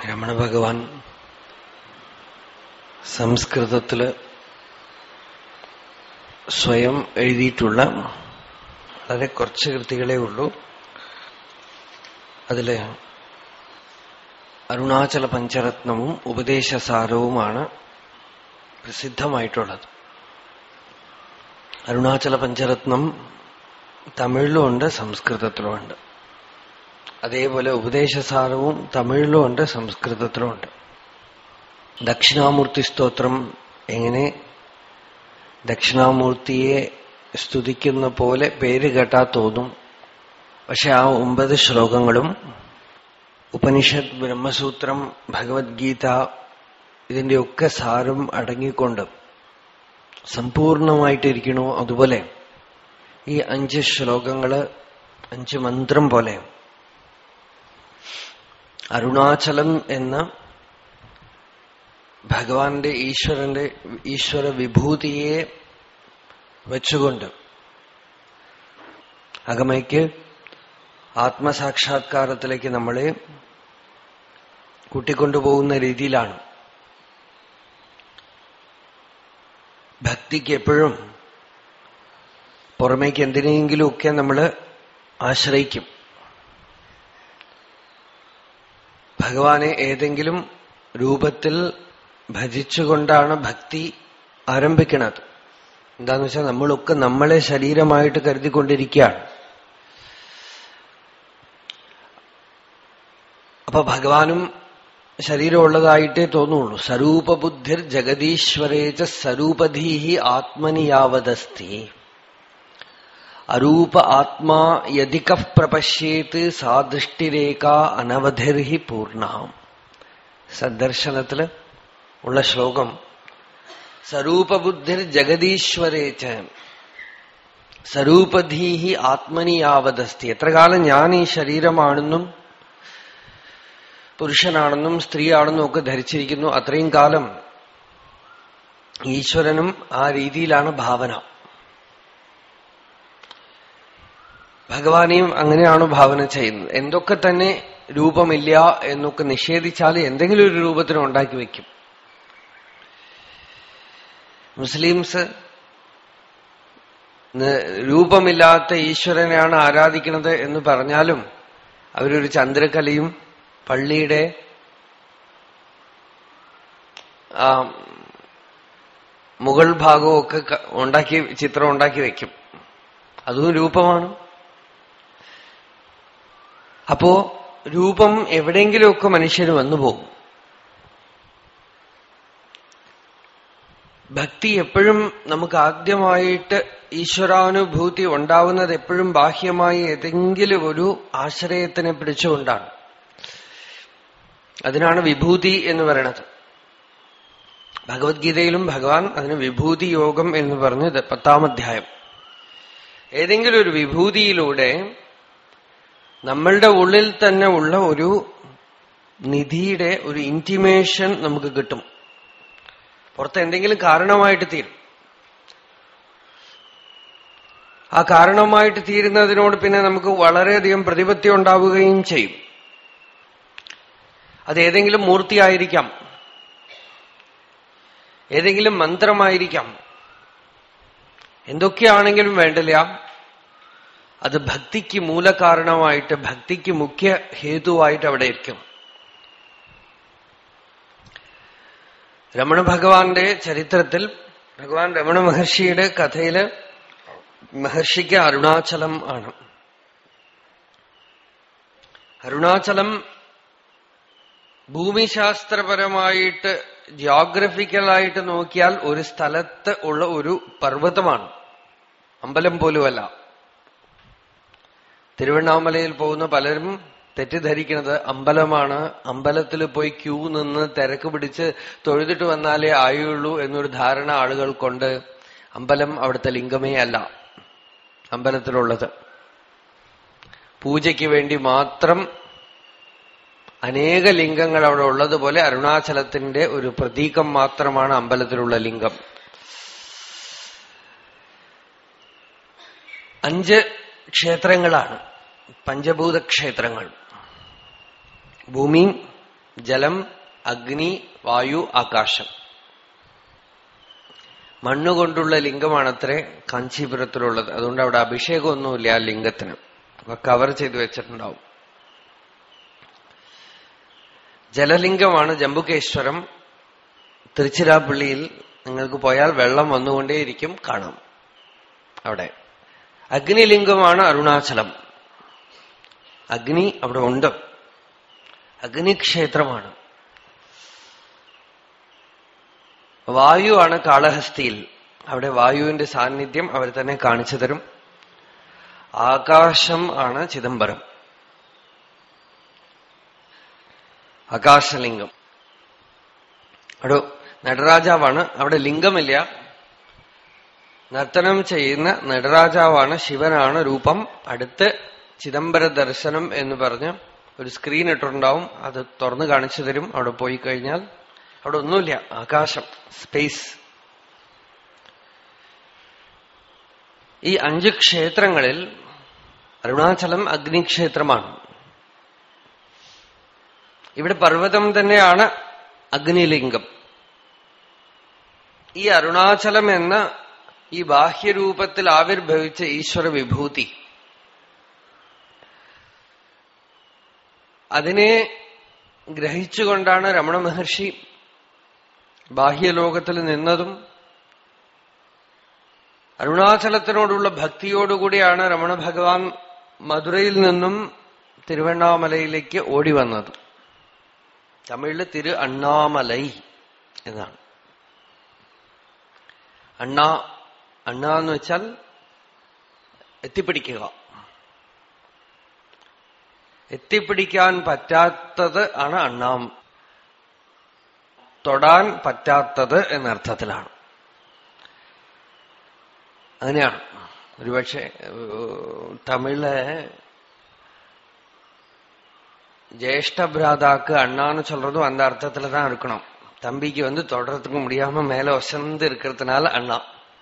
രമണ ഭഗവാൻ സംസ്കൃതത്തില് സ്വയം എഴുതിയിട്ടുള്ള വളരെ കുറച്ച് കൃതികളേ ഉള്ളൂ അതില് അരുണാചല പഞ്ചരത്നവും ഉപദേശസാരവുമാണ് പ്രസിദ്ധമായിട്ടുള്ളത് അരുണാചല പഞ്ചരത്നം തമിഴിലുമുണ്ട് സംസ്കൃതത്തിലുമുണ്ട് അതേപോലെ ഉപദേശസാരവും തമിഴിലുമുണ്ട് സംസ്കൃതത്തിലുമുണ്ട് ദക്ഷിണാമൂർത്തി സ്തോത്രം എങ്ങനെ ദക്ഷിണാമൂർത്തിയെ സ്തുതിക്കുന്ന പോലെ പേര് കേട്ടാ തോന്നും പക്ഷെ ആ ഒമ്പത് ശ്ലോകങ്ങളും ഉപനിഷത്ത് ബ്രഹ്മസൂത്രം ഭഗവത്ഗീത ഇതിന്റെയൊക്കെ സാരം അടങ്ങിക്കൊണ്ട് സമ്പൂർണമായിട്ടിരിക്കണോ അതുപോലെ ഈ അഞ്ച് ശ്ലോകങ്ങള് അഞ്ച് മന്ത്രം പോലെ അരുണാചലം എന്ന ഭഗവാന്റെ ഈശ്വരന്റെ ഈശ്വര വിഭൂതിയെ വെച്ചുകൊണ്ട് അകമയ്ക്ക് ആത്മസാക്ഷാത്കാരത്തിലേക്ക് നമ്മളെ കൂട്ടിക്കൊണ്ടുപോകുന്ന രീതിയിലാണ് ഭക്തിക്ക് എപ്പോഴും പുറമേക്ക് എന്തിനെങ്കിലുമൊക്കെ നമ്മൾ ആശ്രയിക്കും ഭഗവാനെ ഏതെങ്കിലും രൂപത്തിൽ ഭജിച്ചുകൊണ്ടാണ് ഭക്തി ആരംഭിക്കുന്നത് എന്താന്ന് വെച്ചാൽ നമ്മളൊക്കെ നമ്മളെ ശരീരമായിട്ട് കരുതിക്കൊണ്ടിരിക്കുകയാണ് അപ്പൊ ഭഗവാനും ശരീരമുള്ളതായിട്ടേ തോന്നുള്ളൂ സ്വരൂപബുദ്ധിർ ജഗദീശ്വരേച്ച സ്വരൂപധീഹി ആത്മനിയാവതസ്തി അരൂപ ആത്മാ യതിക പ്രപശ്യേത് സാ ദൃഷ്ടിരേഖ അനവധിർഹി പൂർണ്ണ സന്ദർശനത്തില് ഉള്ള ശ്ലോകം സ്വരൂപബുദ്ധിർ ജഗദീശ്വരേച്ച സ്വരൂപധീഹി ആത്മനിയാവതസ്തി എത്ര കാലം ഞാൻ ഈ ശരീരമാണെന്നും പുരുഷനാണെന്നും സ്ത്രീയാണെന്നും ഒക്കെ ധരിച്ചിരിക്കുന്നു അത്രയും കാലം ഈശ്വരനും ആ രീതിയിലാണ് ഭാവന ഭഗവാനെയും അങ്ങനെയാണ് ഭാവന ചെയ്യുന്നത് എന്തൊക്കെ തന്നെ രൂപമില്ല എന്നൊക്കെ നിഷേധിച്ചാൽ എന്തെങ്കിലും ഒരു രൂപത്തിന് ഉണ്ടാക്കി വെക്കും മുസ്ലിംസ് രൂപമില്ലാത്ത ഈശ്വരനെയാണ് ആരാധിക്കുന്നത് എന്ന് പറഞ്ഞാലും അവരൊരു ചന്ദ്രകലയും പള്ളിയുടെ ആ മുകൾ ഭാഗവും ഒക്കെ ഉണ്ടാക്കി ചിത്രം ഉണ്ടാക്കി വെക്കും അതും രൂപമാണ് അപ്പോ രൂപം എവിടെയെങ്കിലുമൊക്കെ മനുഷ്യന് വന്നു പോകും ഭക്തി എപ്പോഴും നമുക്ക് ആദ്യമായിട്ട് ഈശ്വരാനുഭൂതി ഉണ്ടാവുന്നത് എപ്പോഴും ബാഹ്യമായി ഏതെങ്കിലും ഒരു ആശ്രയത്തിനെ പിടിച്ചുകൊണ്ടാണ് അതിനാണ് വിഭൂതി എന്ന് പറയണത് ഭഗവത്ഗീതയിലും ഭഗവാൻ അതിന് വിഭൂതി യോഗം എന്ന് പറഞ്ഞത് പത്താം അധ്യായം ഏതെങ്കിലും ഒരു വിഭൂതിയിലൂടെ നമ്മളുടെ ഉള്ളിൽ തന്നെ ഉള്ള ഒരു നിധിയുടെ ഒരു ഇന്റിമേഷൻ നമുക്ക് കിട്ടും പുറത്ത് എന്തെങ്കിലും കാരണമായിട്ട് തീരും ആ കാരണമായിട്ട് തീരുന്നതിനോട് പിന്നെ നമുക്ക് വളരെയധികം പ്രതിപത്തി ഉണ്ടാവുകയും ചെയ്യും അത് ഏതെങ്കിലും മൂർത്തിയായിരിക്കാം ഏതെങ്കിലും മന്ത്രമായിരിക്കാം എന്തൊക്കെയാണെങ്കിലും വേണ്ടില്ല അത് ഭക്തിക്ക് മൂലകാരണമായിട്ട് ഭക്തിക്ക് മുഖ്യ ഹേതുവായിട്ട് അവിടെ ഇരിക്കും രമണ ഭഗവാന്റെ ചരിത്രത്തിൽ ഭഗവാൻ രമണ മഹർഷിയുടെ കഥയില് മഹർഷിക്ക് അരുണാചലം ആണ് അരുണാചലം ഭൂമിശാസ്ത്രപരമായിട്ട് ജിയോഗ്രഫിക്കലായിട്ട് നോക്കിയാൽ ഒരു സ്ഥലത്ത് ഉള്ള ഒരു പർവ്വതമാണ് അമ്പലം പോലുമല്ല തിരുവണ്ണാമലയിൽ പോകുന്ന പലരും തെറ്റിദ്ധരിക്കുന്നത് അമ്പലമാണ് അമ്പലത്തിൽ പോയി ക്യൂ നിന്ന് തിരക്ക് പിടിച്ച് തൊഴുതിട്ട് വന്നാലേ ആയുള്ളൂ എന്നൊരു ധാരണ ആളുകൾക്കൊണ്ട് അമ്പലം അവിടുത്തെ ലിംഗമേ അല്ല അമ്പലത്തിലുള്ളത് പൂജയ്ക്ക് വേണ്ടി മാത്രം അനേക ലിംഗങ്ങൾ അവിടെ ഉള്ളതുപോലെ അരുണാചലത്തിന്റെ ഒരു പ്രതീകം മാത്രമാണ് അമ്പലത്തിലുള്ള ലിംഗം അഞ്ച് ക്ഷേത്രങ്ങളാണ് പഞ്ചഭൂത ക്ഷേത്രങ്ങൾ ഭൂമി ജലം അഗ്നി വായു ആകാശം മണ്ണുകൊണ്ടുള്ള ലിംഗമാണത്രേ കാഞ്ചീപുരത്തിലുള്ളത് അതുകൊണ്ട് അവിടെ അഭിഷേകമൊന്നുമില്ല ആ ലിംഗത്തിന് അപ്പൊ കവർ ചെയ്ത് വെച്ചിട്ടുണ്ടാവും ജലലിംഗമാണ് ജംബുകേശ്വരം തിരുച്ചിരാപ്പള്ളിയിൽ നിങ്ങൾക്ക് പോയാൽ വെള്ളം വന്നുകൊണ്ടേയിരിക്കും കാണാം അവിടെ അഗ്നിലിംഗമാണ് അരുണാചലം അഗ്നി അവിടെ ഉണ്ട് അഗ്നിക്ഷേത്രമാണ് വായുവാണ് കാളഹസ്തിയിൽ അവിടെ വായുവിന്റെ സാന്നിധ്യം അവർ തന്നെ കാണിച്ചു തരും ആകാശം ആണ് ചിദംബരം ആകാശലിംഗം അവിടെ നടരാജാവാണ് അവിടെ ലിംഗമില്ല നർത്തനം ചെയ്യുന്ന നടരാജാവാണ് ശിവനാണ് രൂപം അടുത്ത് ചിദംബര ദർശനം എന്ന് പറഞ്ഞ് ഒരു സ്ക്രീൻ ഇട്ടിട്ടുണ്ടാവും അത് തുറന്നു കാണിച്ചു തരും അവിടെ പോയി കഴിഞ്ഞാൽ അവിടെ ഒന്നുമില്ല ആകാശം സ്പേസ് ഈ അഞ്ച് ക്ഷേത്രങ്ങളിൽ അരുണാചലം അഗ്നിക്ഷേത്രമാണ് ഇവിടെ പർവ്വതം തന്നെയാണ് അഗ്നിലിംഗം ഈ അരുണാചലം എന്ന ഈ ബാഹ്യരൂപത്തിൽ ആവിർഭവിച്ച ഈശ്വര വിഭൂതി അതിനെ ഗ്രഹിച്ചുകൊണ്ടാണ് രമണ മഹർഷി ബാഹ്യലോകത്തിൽ നിന്നതും അരുണാചലത്തിനോടുള്ള ഭക്തിയോടുകൂടിയാണ് രമണ ഭഗവാൻ മധുരയിൽ നിന്നും തിരുവണ്ണാമലയിലേക്ക് ഓടി വന്നത് തമിഴില് തിരു അണ്ണാമലൈ എന്നാണ് അണ്ണ അണ്ണ എന്ന് വെച്ചാൽ എത്തിപ്പിടിക്കുക എത്തിപ്പിടിക്കാൻ പറ്റാത്തത് ആണ് അണ്ണാം തൊടാൻ പറ്റാത്തത് എന്നർത്ഥത്തിലാണ് അങ്ങനെയാണ് ഒരുപക്ഷെ തമിഴില് ஜேஷ்ட பிராதாக்கு அண்ணான்னு சொல்றதும் அந்த அர்த்தத்துல தான் இருக்கணும் தம்பிக்கு வந்து தொடரத்துக்கு முடியாம மேல வசந்து இருக்கிறதுனால அண்ணா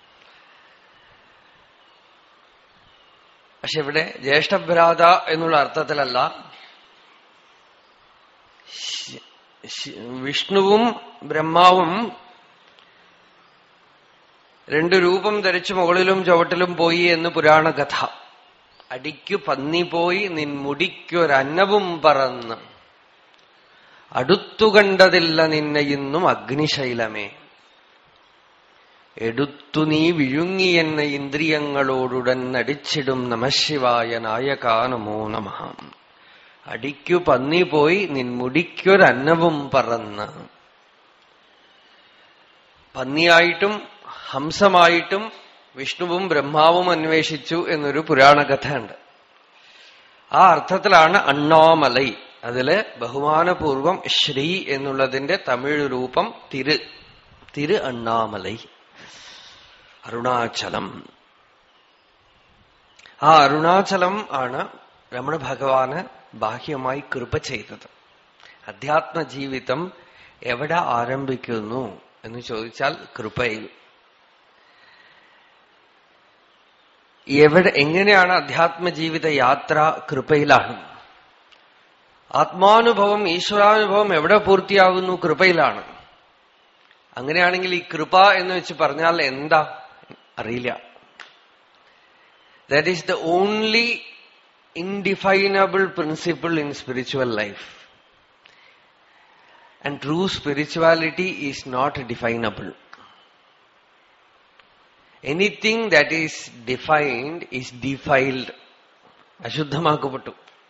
പക്ഷെ ഇവിടെ ജ്യേഷ്ഠഭ്രാത എന്നുള്ള അർത്ഥത്തിലല്ല വിഷ്ണുവും ബ്രഹ്മാവും രണ്ടു രൂപം ധരിച്ച് മുകളിലും ചുവട്ടിലും പോയി എന്ന് പുരാണ കഥ അടിക്കു പന്നി പോയി നിൻ മുടിക്കൊരന്നവും പറന്ന് അടുത്തുകണ്ടതില്ല നിന്നെ ഇന്നും അഗ്നിശൈലമേ എടുത്തു നീ വിഴുങ്ങി എന്ന ഇന്ദ്രിയങ്ങളോടുടൻ അടിച്ചിടും നമശിവായ നായകാ നമോ നമ അടിക്കു പന്നി പോയി നിൻ മുടിക്കൊരന്നവും പറന്ന് പന്നിയായിട്ടും ഹംസമായിട്ടും വിഷ്ണുവും ബ്രഹ്മാവും അന്വേഷിച്ചു എന്നൊരു പുരാണ കഥയുണ്ട് ആ അർത്ഥത്തിലാണ് അണ്ണാമലൈ അതില് ബഹുമാനപൂർവം ശ്രീ എന്നുള്ളതിന്റെ തമിഴ് രൂപം തിരു തിരു അണ്ണാമലൈ അരുണാചലം ആ അരുണാചലം ആണ് രമണ ഭഗവാന് ബാഹ്യമായി കൃപ ചെയ്തത് അധ്യാത്മ ജീവിതം എവിടെ ആരംഭിക്കുന്നു എന്ന് ചോദിച്ചാൽ കൃപയിൽ എവിടെ എങ്ങനെയാണ് അധ്യാത്മ ജീവിത യാത്ര കൃപയിലാണ് ആത്മാനുഭവം ഈശ്വരാനുഭവം എവിടെ പൂർത്തിയാകുന്നു കൃപയിലാണ് അങ്ങനെയാണെങ്കിൽ ഈ കൃപ എന്ന് വെച്ച് പറഞ്ഞാൽ എന്താ അറിയില്ല that is the only indefinable principle in spiritual life and true spirituality is not definable anything that is defined is defiled അശുദ്ധമാക്കപ്പെട്ടു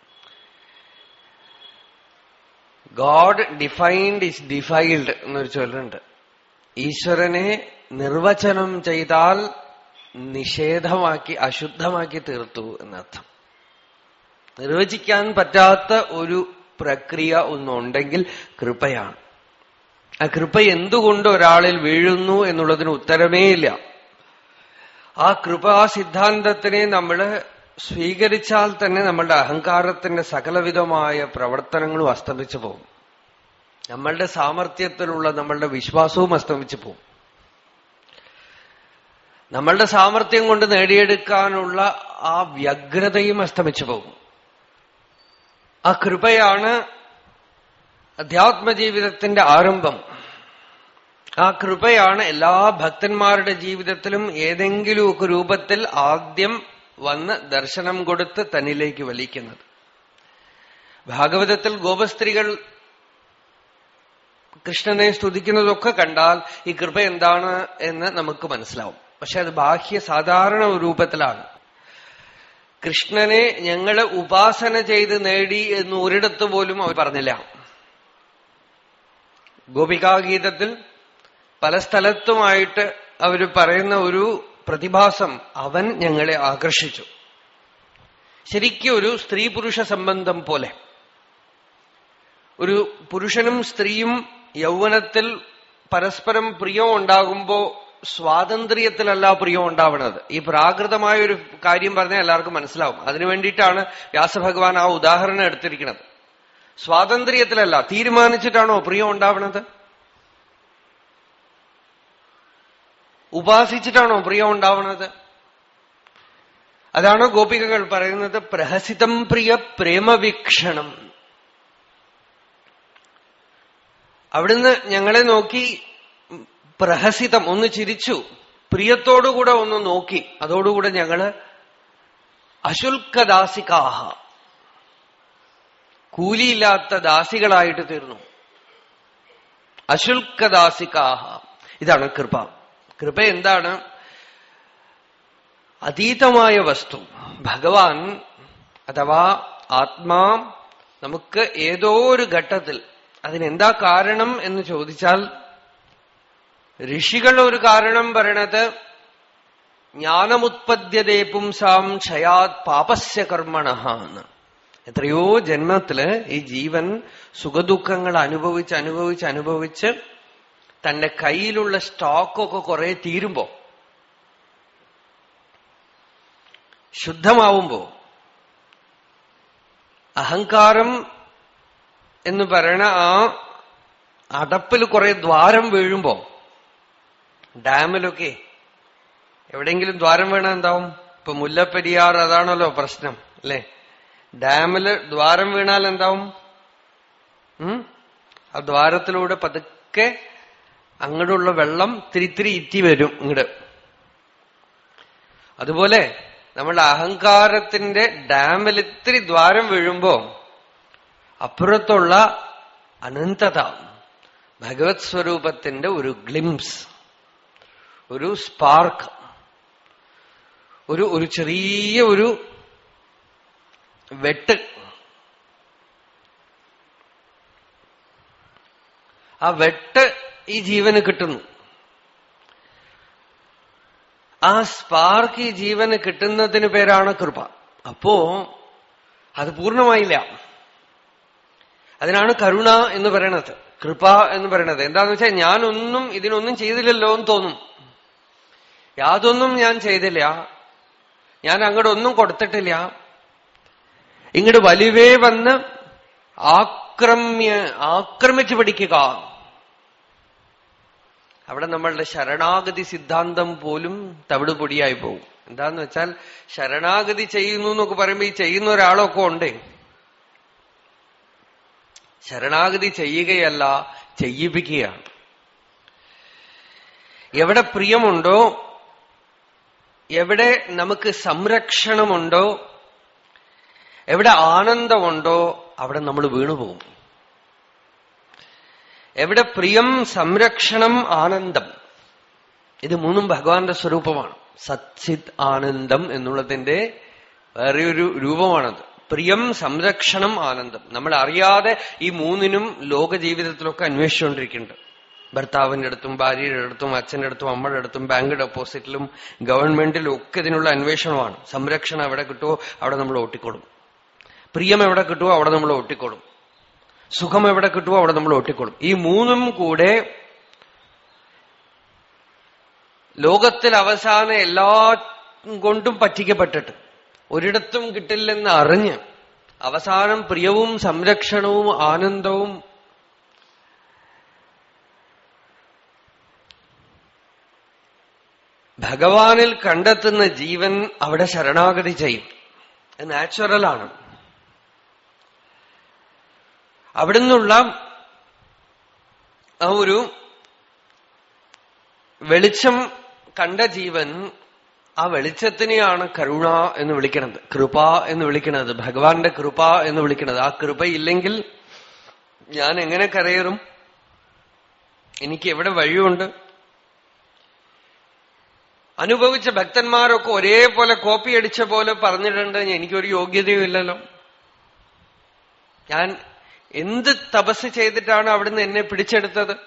ഗോഡ് ഡിഫൈൻഡ് ഈസ് ഡിഫൈൽഡ് എന്നൊരു ചൊല്ലുണ്ട് ഈശ്വരനെ നിർവചനം ചെയ്താൽ നിഷേധമാക്കി അശുദ്ധമാക്കി തീർത്തു എന്നർത്ഥം നിർവചിക്കാൻ പറ്റാത്ത ഒരു പ്രക്രിയ ഒന്നുണ്ടെങ്കിൽ കൃപയാണ് ആ കൃപ എന്തുകൊണ്ട് ഒരാളിൽ വീഴുന്നു എന്നുള്ളതിന് ഉത്തരമേ ഇല്ല ആ കൃപാ സിദ്ധാന്തത്തിനെ നമ്മൾ സ്വീകരിച്ചാൽ തന്നെ നമ്മളുടെ അഹങ്കാരത്തിന്റെ സകലവിധമായ പ്രവർത്തനങ്ങളും അസ്തമിച്ചു പോകും നമ്മളുടെ സാമർഥ്യത്തിലുള്ള നമ്മളുടെ വിശ്വാസവും അസ്തമിച്ചു പോകും നമ്മളുടെ സാമർഥ്യം കൊണ്ട് നേടിയെടുക്കാനുള്ള ആ വ്യഗ്രതയും അസ്തമിച്ചു പോകും ആ കൃപയാണ് അധ്യാത്മജീവിതത്തിന്റെ ആരംഭം ആ കൃപയാണ് എല്ലാ ഭക്തന്മാരുടെ ജീവിതത്തിലും ഏതെങ്കിലുമൊക്കെ രൂപത്തിൽ ആദ്യം വന്ന് ദർശനം കൊടുത്ത് തന്നിലേക്ക് വലിക്കുന്നത് ഭാഗവതത്തിൽ ഗോപസ്ത്രീകൾ കൃഷ്ണനെ സ്തുതിക്കുന്നതൊക്കെ കണ്ടാൽ ഈ കൃപ എന്താണ് എന്ന് നമുക്ക് മനസ്സിലാവും പക്ഷെ അത് ബാഹ്യ സാധാരണ രൂപത്തിലാണ് കൃഷ്ണനെ ഞങ്ങള് ഉപാസന ചെയ്ത് നേടി എന്ന് ഒരിടത്ത് പോലും അവർ പറഞ്ഞില്ല ഗോപികാഗീതത്തിൽ പല സ്ഥലത്തുമായിട്ട് അവർ പറയുന്ന ഒരു പ്രതിഭാസം അവൻ ഞങ്ങളെ ആകർഷിച്ചു ശരിക്കും ഒരു സ്ത്രീ പുരുഷ സംബന്ധം പോലെ ഒരു പുരുഷനും സ്ത്രീയും യൗവനത്തിൽ പരസ്പരം പ്രിയം ഉണ്ടാകുമ്പോ സ്വാതന്ത്ര്യത്തിലല്ല പ്രിയം ഉണ്ടാവുന്നത് ഈ പ്രാകൃതമായ ഒരു കാര്യം പറഞ്ഞാൽ എല്ലാവർക്കും മനസ്സിലാവും അതിനു വേണ്ടിയിട്ടാണ് വ്യാസഭഗവാൻ ആ ഉദാഹരണം എടുത്തിരിക്കുന്നത് സ്വാതന്ത്ര്യത്തിലല്ല തീരുമാനിച്ചിട്ടാണോ പ്രിയം ഉണ്ടാവുന്നത് ഉപാസിച്ചിട്ടാണോ പ്രിയം ഉണ്ടാവുന്നത് അതാണ് ഗോപികകൾ പറയുന്നത് പ്രഹസിതം പ്രിയ പ്രേമവീക്ഷണം അവിടുന്ന് ഞങ്ങളെ നോക്കി പ്രഹസിതം ഒന്ന് ചിരിച്ചു പ്രിയത്തോടുകൂടെ ഒന്ന് നോക്കി അതോടുകൂടെ ഞങ്ങള് അശുൽക്കദാസികാഹ കൂലിയില്ലാത്ത ദാസികളായിട്ട് തീർന്നു അശുൽക്കദാസികാഹ ഇതാണ് കൃപ കൃപ എന്താണ് അതീതമായ വസ്തു ഭഗവാൻ അഥവാ ആത്മാ നമുക്ക് ഏതോ ഒരു ഘട്ടത്തിൽ അതിനെന്താ കാരണം എന്ന് ചോദിച്ചാൽ ഋഷികൾ ഒരു കാരണം പറയണത് ജ്ഞാനമുത്പദ്യതേ പുംസാം ക്ഷയാത് പാപസ്യ കർമ്മണ എന്ന് എത്രയോ ജന്മത്തില് ഈ ജീവൻ സുഖദുഃഖങ്ങൾ അനുഭവിച്ച് അനുഭവിച്ച് അനുഭവിച്ച് തന്റെ കയ്യിലുള്ള സ്റ്റോക്കൊക്കെ കുറെ തീരുമ്പോ ശുദ്ധമാവുമ്പോ അഹങ്കാരം എന്ന് പറയണ ആ അടപ്പിൽ കുറെ ദ്വാരം വീഴുമ്പോ ഡാമിലൊക്കെ എവിടെയെങ്കിലും ദ്വാരം വീണ എന്താവും ഇപ്പൊ മുല്ലപ്പെരിയാർ അതാണല്ലോ പ്രശ്നം അല്ലെ ഡാമില് ദ്വാരം വീണാൽ എന്താവും ഉം ആ ദ്വാരത്തിലൂടെ പതുക്കെ അങ്ങോട്ടുള്ള വെള്ളം തിരിത്തിരി ഇറ്റി വരും ഇങ്ങോട്ട് അതുപോലെ നമ്മളുടെ അഹങ്കാരത്തിന്റെ ഡാമിൽ ഇത്തിരി ദ്വാരം വീഴുമ്പോ അപ്പുറത്തുള്ള അനന്തത ഭഗവത് സ്വരൂപത്തിന്റെ ഒരു ഗ്ലിംസ് ഒരു സ്പാർക്ക് ഒരു ഒരു ചെറിയ ഒരു വെട്ട് ആ വെട്ട് ഈ ജീവന് കിട്ടുന്നു ആ സ്പാർക്ക് ഈ ജീവന് കിട്ടുന്നതിന് പേരാണ് കൃപ അപ്പോ അത് പൂർണ്ണമായില്ല അതിനാണ് കരുണ എന്ന് പറയണത് കൃപ എന്ന് പറയണത് എന്താന്ന് വെച്ചാൽ ഞാനൊന്നും ഇതിനൊന്നും ചെയ്തില്ലല്ലോ എന്ന് തോന്നും യാതൊന്നും ഞാൻ ചെയ്തില്ല ഞാൻ അങ്ങോട്ട് ഒന്നും കൊടുത്തിട്ടില്ല ഇങ്ങോട്ട് വലിവേ വന്ന് ആക്രമ്യ ആക്രമിച്ചു പിടിക്കുക അവിടെ നമ്മളുടെ ശരണാഗതി സിദ്ധാന്തം പോലും തവിടുപൊടിയായി പോകും എന്താന്ന് വെച്ചാൽ ശരണാഗതി ചെയ്യുന്നു എന്നൊക്കെ പറയുമ്പോ ഈ ചെയ്യുന്ന ഒരാളൊക്കെ ഉണ്ടേ ശരണാഗതി ചെയ്യുകയല്ല ചെയ്യിപ്പിക്കുകയാണ് എവിടെ പ്രിയമുണ്ടോ എവിടെ നമുക്ക് സംരക്ഷണമുണ്ടോ എവിടെ ആനന്ദമുണ്ടോ അവിടെ നമ്മൾ വീണുപോകും എവിടെ പ്രിയം സംരക്ഷണം ആനന്ദം ഇത് മൂന്നും ഭഗവാന്റെ സ്വരൂപമാണ് സച്ചിത് ആനന്ദം എന്നുള്ളതിന്റെ വേറെ ഒരു രൂപമാണത് പ്രിയം സംരക്ഷണം ആനന്ദം നമ്മൾ അറിയാതെ ഈ മൂന്നിനും ലോക ജീവിതത്തിലൊക്കെ അന്വേഷിച്ചുകൊണ്ടിരിക്കുന്നുണ്ട് ഭർത്താവിന്റെ അടുത്തും ഭാര്യയുടെ അടുത്തും അച്ഛന്റെ അടുത്തും അമ്മയുടെ അടുത്തും ബാങ്ക് ഡെപ്പോസിറ്റിലും ഗവൺമെന്റിലും ഒക്കെ ഇതിനുള്ള അന്വേഷണമാണ് സംരക്ഷണം എവിടെ കിട്ടുമോ അവിടെ നമ്മൾ ഓട്ടിക്കൊടും പ്രിയം എവിടെ കിട്ടുമോ അവിടെ നമ്മൾ ഒട്ടിക്കൊടും സുഖം എവിടെ കിട്ടുമോ അവിടെ നമ്മൾ ഒട്ടിക്കൊടും ഈ മൂന്നും കൂടെ ലോകത്തിൽ അവസാനം എല്ലാ കൊണ്ടും പറ്റിക്കപ്പെട്ടിട്ട് ഒരിടത്തും കിട്ടില്ലെന്ന് അറിഞ്ഞ് അവസാനം പ്രിയവും സംരക്ഷണവും ആനന്ദവും ഭഗവാനിൽ കണ്ടെത്തുന്ന ജീവൻ അവിടെ ശരണാഗതി ചെയ്യും നാച്ചുറലാണ് അവിടുന്നുള്ള ആ ഒരു വെളിച്ചം കണ്ട ജീവൻ ആ വെളിച്ചത്തിനെയാണ് കരുണ എന്ന് വിളിക്കണത് കൃപ എന്ന് വിളിക്കണത് ഭഗവാന്റെ കൃപ എന്ന് വിളിക്കണത് ആ കൃപയില്ലെങ്കിൽ ഞാൻ എങ്ങനെ കരയേറും എനിക്ക് എവിടെ വഴിയുണ്ട് അനുഭവിച്ച ഭക്തന്മാരൊക്കെ ഒരേപോലെ കോപ്പി അടിച്ച പോലെ പറഞ്ഞിട്ടുണ്ട് എനിക്കൊരു യോഗ്യതയും ഇല്ലല്ലോ ഞാൻ എന്ത് തപസ് ചെയ്തിട്ടാണ് അവിടുന്ന് എന്നെ പിടിച്ചെടുത്തത്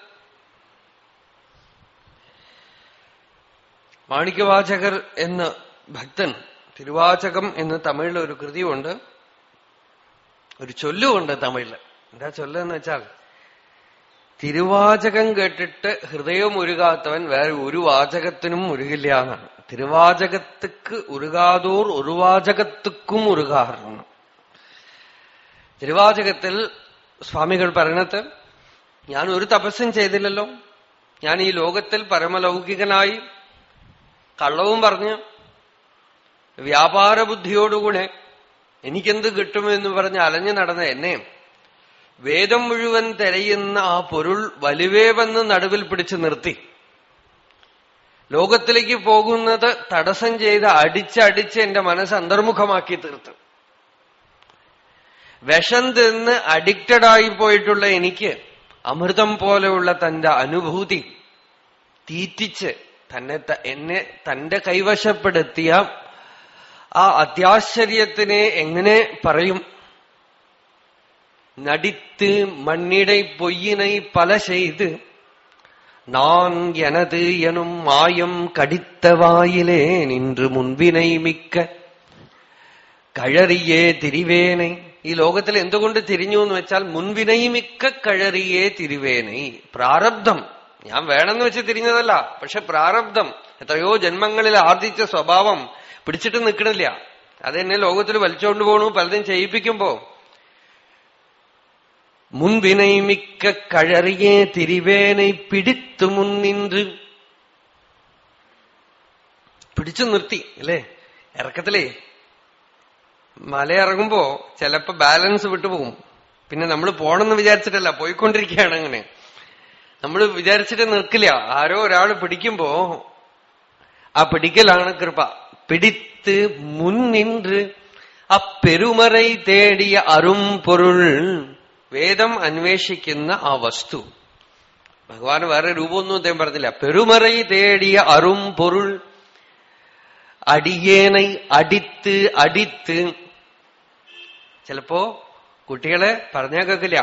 മാണിക്യവാചകർ എന്ന ഭക്തൻ തിരുവാചകം എന്ന് തമിഴിൽ ഒരു കൃതിയുണ്ട് ഒരു ചൊല്ലുമുണ്ട് തമിഴില് എന്താ ചൊല്ലെന്ന് വെച്ചാൽ തിരുവാചകം കേട്ടിട്ട് ഹൃദയം ഉരുകാത്തവൻ വേറെ ഒരു വാചകത്തിനും ഉരുകില്ല എന്നാണ് തിരുവാചകത്തുക്ക് ഉരുകാതോർ ഒരു വാചകത്തുക്കും ഉരുകാറുണ്ട് തിരുവാചകത്തിൽ സ്വാമികൾ പറയണത് ഞാൻ ഒരു തപസ്സും ചെയ്തില്ലല്ലോ ഞാൻ ഈ ലോകത്തിൽ പരമലൗകികനായി കള്ളവും പറഞ്ഞ് വ്യാപാര ബുദ്ധിയോടുകൂടെ എനിക്കെന്ത് കിട്ടുമെന്ന് പറഞ്ഞ് അലഞ്ഞു നടന്ന എന്നെ വേദം മുഴുവൻ തിരയുന്ന ആ പൊരുൾ വലുവേവെന്ന് നടുവിൽ പിടിച്ചു നിർത്തി ലോകത്തിലേക്ക് പോകുന്നത് തടസ്സം ചെയ്ത് അടിച്ചടിച്ച് എന്റെ മനസ്സ് അന്തർമുഖമാക്കി തീർത്ത് വിഷം തിന്ന് അഡിക്റ്റഡ് ആയി പോയിട്ടുള്ള എനിക്ക് അമൃതം പോലെയുള്ള തന്റെ അനുഭൂതി തീറ്റിച്ച് തന്നെ എന്നെ തന്റെ കൈവശപ്പെടുത്തിയ ആ അത്യാശ്ചര്യത്തിനെ എങ്ങനെ പറയും நடித்து மண்ணிடை பொய்யினை பல செய்து நான் எனது எனும் மாயம் கடித்த வாயிலே நின்று മുൻപിனை മിക്ക കഴറിയേ തിരിവേനൈ ഈ ലോകത്തിൽ എന്തുകൊണ്ട് തിരിഞ്ഞു എന്ന് വെച്ചാൽ മുൻവിനൈ മിക്ക കഴറിയേ തിരിവേനൈ പ്രാരബ്ധം ഞാൻ വേണമെന്ന് വെച്ച് തിരിഞ്ഞതല്ല പക്ഷെ പ്രാരബ്ധം എത്രയോ ജന്മങ്ങളിൽ ആർജിച്ച സ്വഭാവം പിടിച്ചിട്ട് നിൽക്കണില്ല അതെന്നെ ലോകത്തിൽ വലിച്ചോണ്ട് പോണു പലതും ചെയ്യിപ്പിക്കുമ്പോ മുൻവിனை மிக்க கழறியே തിരിവേனை പിടിത്തു മുൻനിன்று പിടിച്ചു നിർത്തി അല്ലേ ഇറക്കത്തിലേ മലയിറങ്ങുമ്പോ ചിലപ്പോ ബാലൻസ് വിട്ടുപോകും പിന്നെ നമ്മൾ പോണെന്ന് വിചാരിച്ചിട്ടല്ല പോയിക്കൊണ്ടിരിക്കുകയാണ് അങ്ങനെ നമ്മൾ വിചാരിച്ചിട്ട് നിൽക്കില്ല ആരോ ഒരാൾ പിടിക്കുമ്പോ ആ പിടിക്കലാണ് കൃപ പിടിത്ത് മുൻനിன்று അപ്പെരുമറൈ തേടിയ അരും പൊരുൾ വേദം അന്വേഷിക്കുന്ന ആ വസ്തു ഭഗവാൻ വേറെ രൂപമൊന്നും അദ്ദേഹം പറഞ്ഞില്ല പെരുമറൈ തേടിയ അറും പൊരുൾ അടിയേനൈ അടിത്ത് അടിത്ത് ചിലപ്പോ കുട്ടികളെ പറഞ്ഞാൽ കേൾക്കില്ല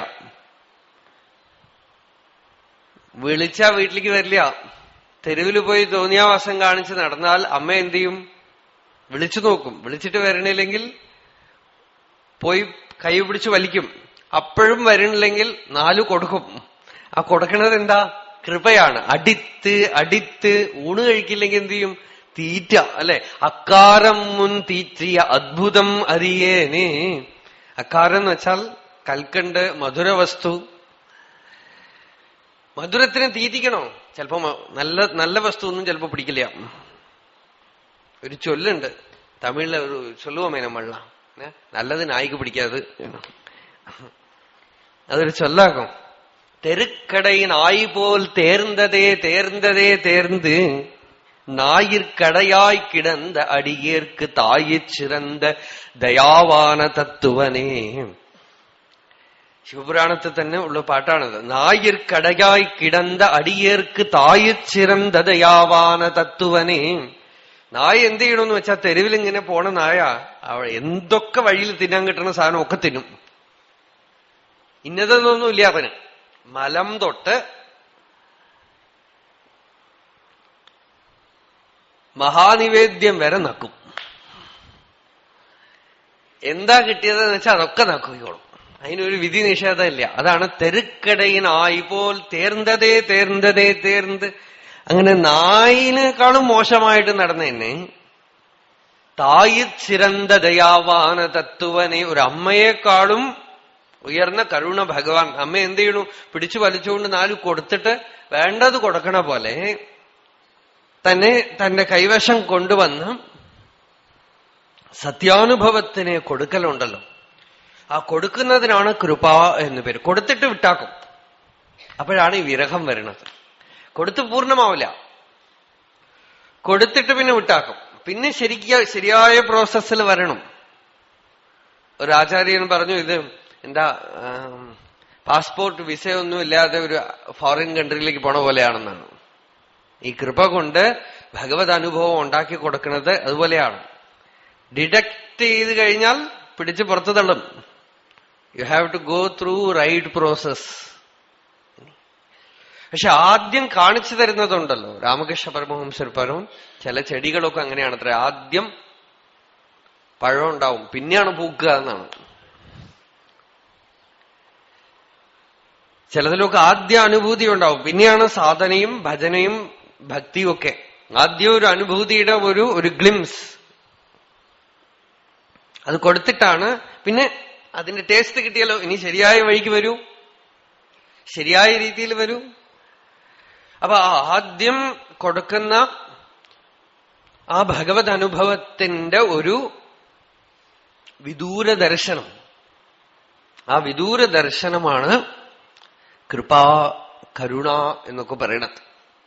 വിളിച്ചാ വീട്ടിലേക്ക് വരില്ല തെരുവിൽ പോയി തോന്നിയാവാസം കാണിച്ച് നടന്നാൽ അമ്മ എന്ത് ചെയ്യും വിളിച്ചു നോക്കും വിളിച്ചിട്ട് വരണില്ലെങ്കിൽ പോയി കൈ പിടിച്ച് വലിക്കും അപ്പോഴും വരണില്ലെങ്കിൽ നാലു കൊടുക്കും ആ കൊടുക്കണത് എന്താ കൃപയാണ് അടിത്ത് അടിത്ത് ഊണ് കഴിക്കില്ലെങ്കിൽ എന്ത് ചെയ്യും തീറ്റ അല്ലെ അക്കാരം മുൻ തീറ്റിയ അദ്ഭുതം അറിയേനേ അക്കാരം എന്ന് വെച്ചാൽ കൽക്കണ്ട് മധുരവസ്തു മധുരത്തിന് തീറ്റിക്കണോ ചിലപ്പോ നല്ല നല്ല വസ്തു ഒന്നും ചിലപ്പോ പിടിക്കില്ല ഒരു ചൊല്ലുണ്ട് തമിഴിലെ ഒരു ചൊല്ലുവമേ നമ്മള്ള നല്ലത് നായിക്ക് പിടിക്കാത് അതൊരു ചൊല്ലാക്കും തെരുക്കടை நாய் போல் தேர்ந்ததே தேர்ந்ததே தேர்ந்து ஞாயிற்கடையாய் கிடந்த அடியேற்கு தாயிற் சிறந்த ദയാവാന തത്വനേ ശിവപുരാണത്തിൽ തന്നെ ഉള്ള പാട്ടാണത് നായിർക്കടയായി കിടந்த അടിയേർക്ക് തായിற் ചിറந்த ദയാവാന തത്വനേ നായ എന്ത് ചെയ്യണമെന്ന് വെച്ചാൽ തെരുവിൽ ഇങ്ങനെ പോണ നായ അവ എന്തൊക്കെ വഴിയിൽ തിന്നാൻ കിട്ടുന്ന സാധനം ഒക്കെ തിന്നും ഇന്നതെന്നൊന്നും ഇല്ല അവന് മലം തൊട്ട് മഹാനിവേദ്യം വരെ നക്കും എന്താ കിട്ടിയതെന്ന് വെച്ചാൽ അതൊക്കെ നക്കുകയോളും അതിനൊരു വിധി നിഷേധമില്ല അതാണ് തെരുക്കടയിനായി പോൽ തേർന്നതേ തേർന്നതേ തേർന്ന് അങ്ങനെ നായിനേക്കാളും മോശമായിട്ട് നടന്നെന്നെ തായി ചിരന്ത ദയാവാന തത്വനെ ഒരു അമ്മയെക്കാളും ഉയർന്ന കരുണ ഭഗവാൻ അമ്മ എന്ത് ചെയ്യണു പിടിച്ചു വലിച്ചുകൊണ്ട് നാല് കൊടുത്തിട്ട് വേണ്ടത് കൊടുക്കണ പോലെ തന്നെ തന്റെ കൈവശം കൊണ്ടുവന്ന് സത്യാനുഭവത്തിനെ കൊടുക്കലുണ്ടല്ലോ ആ കൊടുക്കുന്നതിനാണ് കൃപ എന്ന് പേര് കൊടുത്തിട്ട് വിട്ടാക്കും അപ്പോഴാണ് ഈ വിരഹം വരുന്നത് കൊടുത്ത് പൂർണ്ണമാവില്ല കൊടുത്തിട്ട് പിന്നെ വിട്ടാക്കും പിന്നെ ശരിക്ക ശരിയായ പ്രോസസ്സിൽ വരണം ഒരു ആചാര്യൻ പറഞ്ഞു ഇത് എന്താ പാസ്പോർട്ട് വിസയൊന്നും ഇല്ലാതെ ഒരു ഫോറിൻ കൺട്രിയിലേക്ക് പോണ പോലെയാണെന്നാണ് ഈ കൃപ കൊണ്ട് ഭഗവത് അനുഭവം ഉണ്ടാക്കി കൊടുക്കുന്നത് അതുപോലെയാണ് ഡിഡക്ട് ചെയ്ത് കഴിഞ്ഞാൽ പിടിച്ച് പുറത്തു തള്ളും you have to go through right process പക്ഷെ ആദ്യം കാണിച്ചു തരുന്നതുണ്ടല്ലോ രാമകൃഷ്ണ പരമഹംസർ പരവും ചില ചെടികളൊക്കെ അങ്ങനെയാണ് അത്ര ആദ്യം പഴം ഉണ്ടാവും പിന്നെയാണ് പൂക്കുക എന്നാണ് ചിലതിലൊക്കെ ആദ്യ അനുഭൂതി ഉണ്ടാവും പിന്നെയാണ് സാധനയും ഭജനയും ഭക്തിയും ഒക്കെ ആദ്യം ഒരു അനുഭൂതിയുടെ ഒരു ഒരു ഗ്ലിംസ് അത് കൊടുത്തിട്ടാണ് പിന്നെ അതിന്റെ ടേസ്റ്റ് കിട്ടിയല്ലോ ഇനി ശരിയായ വഴിക്ക് വരൂ ശരിയായ രീതിയിൽ വരൂ അപ്പൊ ആദ്യം കൊടുക്കുന്ന ആ ഭഗവത് അനുഭവത്തിന്റെ ഒരു വിദൂര ദർശനം ആ വിദൂര ദർശനമാണ് കൃപാ കരുണ എന്നൊക്കെ പറയണത്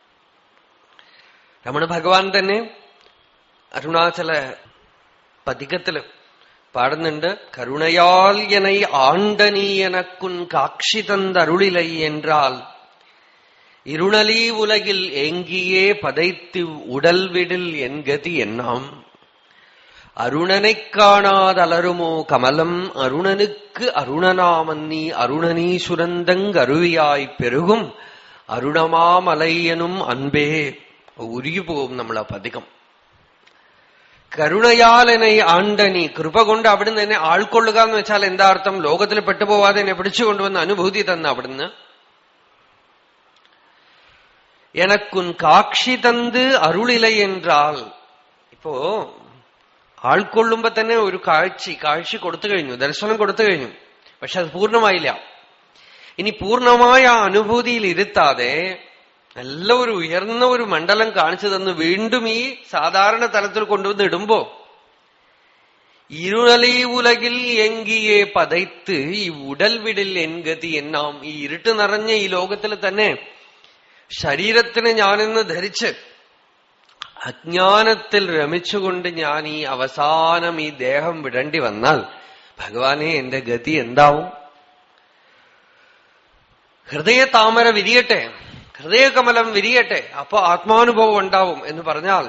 രമണ ഭഗവാൻ തന്നെ അരുണാചല പതികത്തില് പാടുന്നുണ്ട് കരുണയാൽ എനൈ ആണ്ടനീ എനക്കുൻ കാക്ഷി തന്തരുളിലൈ என்றால் இருளலி உலகில் ஏங்கியே பதைத்து உடல் விடில் என்கதி என்னாம் அருணனைக் காணாதலருமோ கமலம் அருணனுக்கு அருணனாமன்னி அருணனீசுரந்தங்கருவியாய்ப் பெருகும் അരുണമാമലയ്യനും അൻപേ ഉരുകി പോകും നമ്മൾ ആ പതികം കരുണയാലനെ ആണ്ടനി കൃപ കൊണ്ട് അവിടുന്ന് എന്നെ ആൾക്കൊള്ളുക എന്ന് വെച്ചാൽ എന്താ അർത്ഥം ലോകത്തിൽ പെട്ടുപോവാതെ എന്നെ പിടിച്ചു കൊണ്ടുവന്ന അനുഭൂതി തന്ന അവിടുന്ന് എനക്കുൻ കാക്ഷി തന്ത് അരുളില എന്നാൽ ഇപ്പോ ആൾക്കൊള്ളുമ്പോ തന്നെ ഒരു കാഴ്ച കാഴ്ച കൊടുത്തു കഴിഞ്ഞു ദർശനം കൊടുത്തു കഴിഞ്ഞു പക്ഷെ അത് പൂർണ്ണമായില്ല ഇനി പൂർണ്ണമായ ആ അനുഭൂതിയിൽ ഇരുത്താതെ നല്ല ഒരു ഉയർന്ന ഒരു മണ്ഡലം കാണിച്ചു തന്ന് വീണ്ടും ഈ സാധാരണ തലത്തിൽ കൊണ്ടുവന്ന് ഇടുമ്പോ ഇരുളലി ഉലകിൽ എങ്കിയെ പതയ്ത്ത് ഈ ഉടൽ വിടിൽ എൻഗതി എന്നാം ഈ ഇരുട്ട് നിറഞ്ഞ ഈ ലോകത്തിൽ തന്നെ ശരീരത്തിന് ഞാനെന്ന് ധരിച്ച് അജ്ഞാനത്തിൽ രമിച്ചുകൊണ്ട് ഞാൻ ഈ അവസാനം ഈ ദേഹം വിടേണ്ടി വന്നാൽ ഭഗവാനെ എന്റെ ഗതി എന്താവും ഹൃദയ താമര വിരിയട്ടെ ഹൃദയകമലം വിരിയട്ടെ അപ്പൊ ആത്മാനുഭവം ഉണ്ടാവും എന്ന് പറഞ്ഞാൽ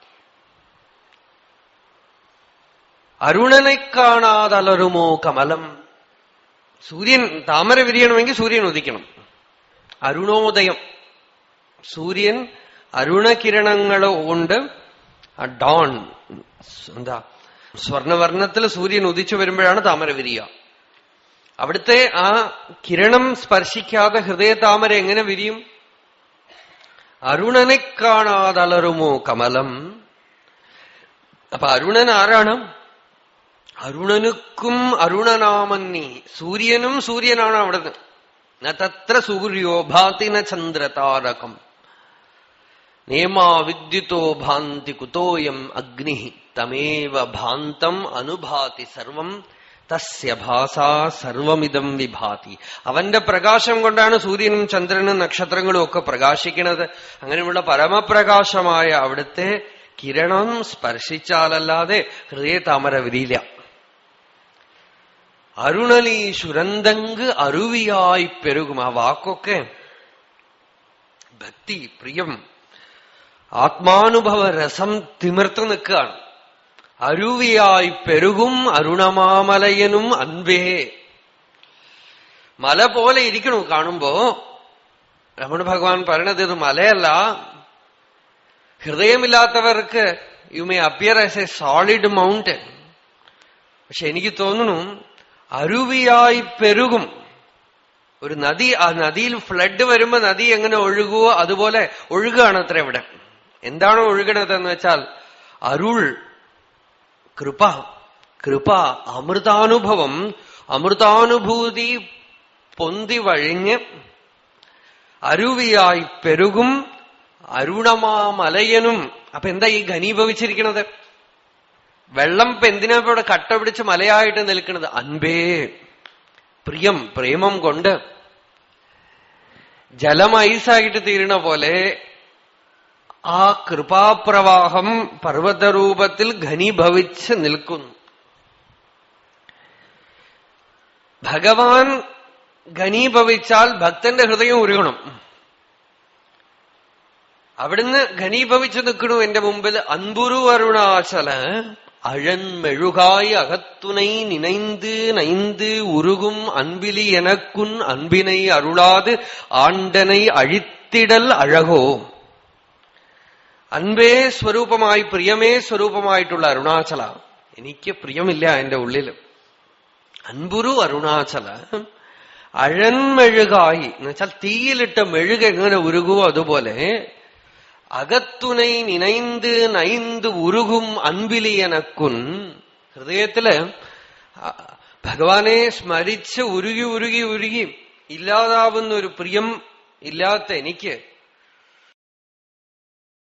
അരുണനെ കാണാതലരുമോ കമലം സൂര്യൻ താമര വിരിയണമെങ്കിൽ സൂര്യൻ ഉദിക്കണം അരുണോദയം സൂര്യൻ അരുണകിരണങ്ങൾ കൊണ്ട് ആ ഡോൺ എന്താ സ്വർണവർണ്ണത്തിൽ സൂര്യൻ ഉദിച്ചു വരുമ്പോഴാണ് താമര വിരിയുക അവിടുത്തെ ആ കിരണം സ്പർശിക്കാതെ ഹൃദയ താമര എങ്ങനെ വിരിയും അരുണനെ കാണാതലറുമോ കമലം അപ്പൊ അരുണൻ ആരാണ് അരുണനുക്കും അരുണനാമന്നി സൂര്യനും സൂര്യനാണ് അവിടുന്ന് നത്ര സൂര്യോ ഭാതിന ചന്ദ്രതാരകം നേമാ വിദ്യുതോ ഭാന്തി കുതോയം അഗ്നി തമേവ ഭാന്തം അനുഭാതി സർവം തസ്യ ഭാസാ സർവമിതം വിഭാതി അവന്റെ പ്രകാശം കൊണ്ടാണ് സൂര്യനും ചന്ദ്രനും നക്ഷത്രങ്ങളും ഒക്കെ പ്രകാശിക്കുന്നത് അങ്ങനെയുള്ള പരമപ്രകാശമായ അവിടുത്തെ കിരണം സ്പർശിച്ചാലല്ലാതെ ഹൃദയ താമര വിരിയില്ല അരുണലി ശുരന്തങ്ക് അരുവിയായി പെരുകും ആ വാക്കൊക്കെ ഭക്തി പ്രിയം ആത്മാനുഭവ രസം തിമിർത്തു നിൽക്കുകയാണ് അരുവിയായി പെരുകും അരുണമാമലയനും അൻപേ മല പോലെ ഇരിക്കണു കാണുമ്പോ രമണ ഭഗവാൻ പറയണത് ഇത് മലയല്ല ഹൃദയമില്ലാത്തവർക്ക് you may appear as a solid mountain പക്ഷെ എനിക്ക് തോന്നുന്നു അരുവിയായി പെരുകും ഒരു നദി ആ നദിയിൽ ഫ്ലഡ് വരുമ്പോ നദി എങ്ങനെ ഒഴുകുവോ അതുപോലെ ഒഴുകുകയാണ് അത്ര ഇവിടെ എന്താണോ ഒഴുകണതെന്ന് വെച്ചാൽ അരുൾ കൃപ കൃപ അമൃതാനുഭവം അമൃതാനുഭൂതി പൊന്തി വഴിഞ്ഞ് അരുവിയായി പെരുകും അരുണമാമലയനും അപ്പൊ എന്താ ഈ ഘനീഭവിച്ചിരിക്കുന്നത് വെള്ളം ഇപ്പൊ എന്തിനാ ഇവിടെ കട്ട പിടിച്ച് മലയായിട്ട് നിൽക്കുന്നത് അൻപേ പ്രിയം പ്രേമം കൊണ്ട് ജലം ഐസായിട്ട് തീരണ പോലെ ആ കൃപാപ്രവാഹം പർവ്വതരൂപത്തിൽ ഘനീഭവിച്ച് നിൽക്കുന്നു ഭഗവാൻ ഘനീഭവിച്ചാൽ ഭക്തന്റെ ഹൃദയം ഉരുകണം അവിടുന്ന് ഘനീഭവിച്ചു നിൽക്കണു എന്റെ മുമ്പിൽ അൻപുരു അരുണാചല அழன்மெழுகாய் அகத்துணை நினைந்து நைந்து உருகும் அன்பிலி எனக்குன் அன்பினை அருளாது ആണ്ടனை അഴിത്തിടൽ അഴകോ അൻപേ സ്വരൂപമായി പ്രിയമേ സ്വരൂപമായിട്ടുള്ള അരുണാചല എനിക്ക് പ്രിയമില്ല എന്റെ ഉള്ളിൽ അൻപുരു അരുണാചല അഴന്മെഴുകായി എന്നുവെച്ചാൽ തീയിലിട്ട മെഴുക എങ്ങനെ ഉരുകുവോ അതുപോലെ അകത്തുനൈ നിനൈന്ത് നൈന്ത് ഉരുകും അൻപിലിയനക്കുൻ ഹൃദയത്തില് ഭഗവാനെ സ്മരിച്ച് ഉരുകി ഉരുകി ഉരുകി ഇല്ലാതാവുന്ന ഒരു പ്രിയം ഇല്ലാത്ത എനിക്ക്